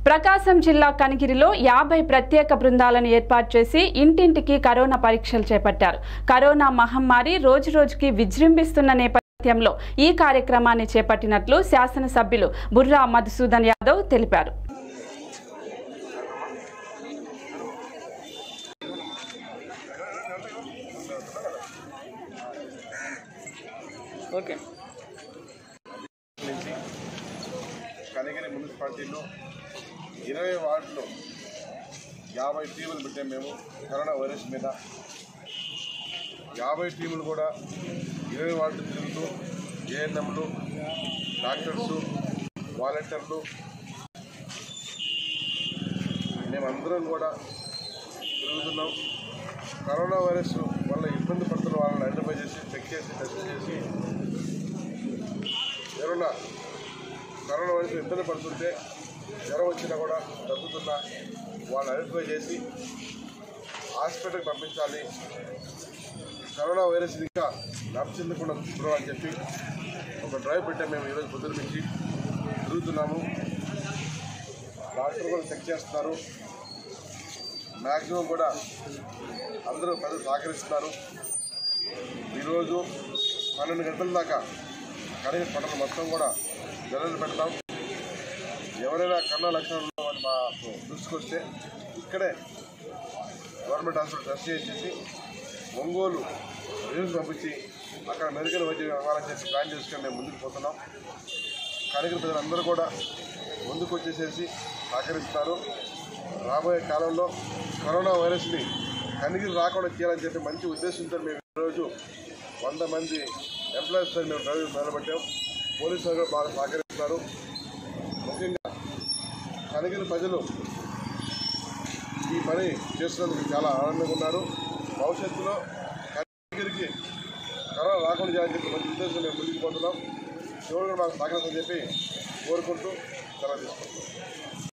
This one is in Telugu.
ప్రకాశం జిల్లా కనిగిరిలో యాభై ప్రత్యేక బృందాలను ఏర్పాటు చేసి ఇంటింటికి కరోనా పరీక్షలు చేపట్టారు కరోనా మహమ్మారి రోజురోజుకి విజృంభిస్తున్న నేపథ్యంలో ఈ కార్యక్రమాన్ని చేపట్టినట్లు శాసనసభ్యులు బుర్రా మధుసూదన్ యాదవ్ తెలిపారు ఓకే నుంచి కనిగిరి మున్సిపాలిటీలో ఇరవై వార్డులో యాభై టీములు పెట్టాం మేము కరోనా వైరస్ మీద యాభై టీములు కూడా ఇరవై వార్డులు తిరుగుతూ ఏఎన్ఎంలు డాక్టర్సు వాలంటీర్లు మేమందరం కూడా తిరుగుతున్నాం కరోనా వైరస్ వల్ల ఇబ్బంది పడుతున్న వాళ్ళని ఐడెంటిఫై చేసి చెక్ చేసి టెస్ట్ చేసి ఎవరన్నా కరోనా వైరస్ ఇబ్బంది పడుతుంటే జ్వరం వచ్చినా కూడా తగ్గుతున్నా వాళ్ళని ఐడెంటిఫై చేసి హాస్పిటల్కి పంపించాలి కరోనా వైరస్ ఇంకా వ్యాప్తి చెందకుండా చూడాలని చెప్పి ఒక డ్రైవ్ పెట్టాం మేము ఈరోజు పొద్దున్న నుంచి తిరుగుతున్నాము డాక్టర్ కూడా చెక్ చేస్తున్నారు మ్యాక్సిమం కూడా అందరూ ప్రజలు సహకరిస్తున్నారు ఈరోజు పన్నెండు గంటల దాకా కడిగిన పట్టణం మొత్తం కూడా జల్లలు పెడతాం ఎవరైనా కన్నా లక్షణాలు వాళ్ళు మాకు దృష్టికి వస్తే ఇక్కడే గవర్నమెంట్ హాస్పిటల్ టెస్ట్ చేసేసి ఒంగోలు రిజల్ట్స్ పంపించి అక్కడ మెరుగైన వైద్య వ్యవహారం చేసి ప్లాన్ చేసుకొని మేము ముందుకు పోతున్నాం కనిగిరి ప్రజలందరూ కూడా ముందుకు వచ్చేసేసి సహకరిస్తారు రాబోయే కాలంలో కరోనా వైరస్ని కనిగిరి రాకుండా చేయాలని చెప్పి మంచి ఉద్దేశంతో మేము ఈరోజు వంద మంది ఎంప్లాయీస్తో మేము డ్రైవ్ మొదలుపెట్టాం పోలీసులు కూడా బాగా సహకరిస్తున్నారు ముఖ్యంగా కనిగిరి ప్రజలు ఈ పని చేస్తున్నందుకు చాలా ఆనందంగా ఉన్నారు భవిష్యత్తులో కనిగిరికి కరోనా రాకుండా చేయాలని చెప్పి మంచి ఉద్దేశం మేము ముందుకు పోతున్నాం చివరిగా మాకు సహకరించని చెప్పి కోరుకుంటూ సెలవు తీసుకుంటాం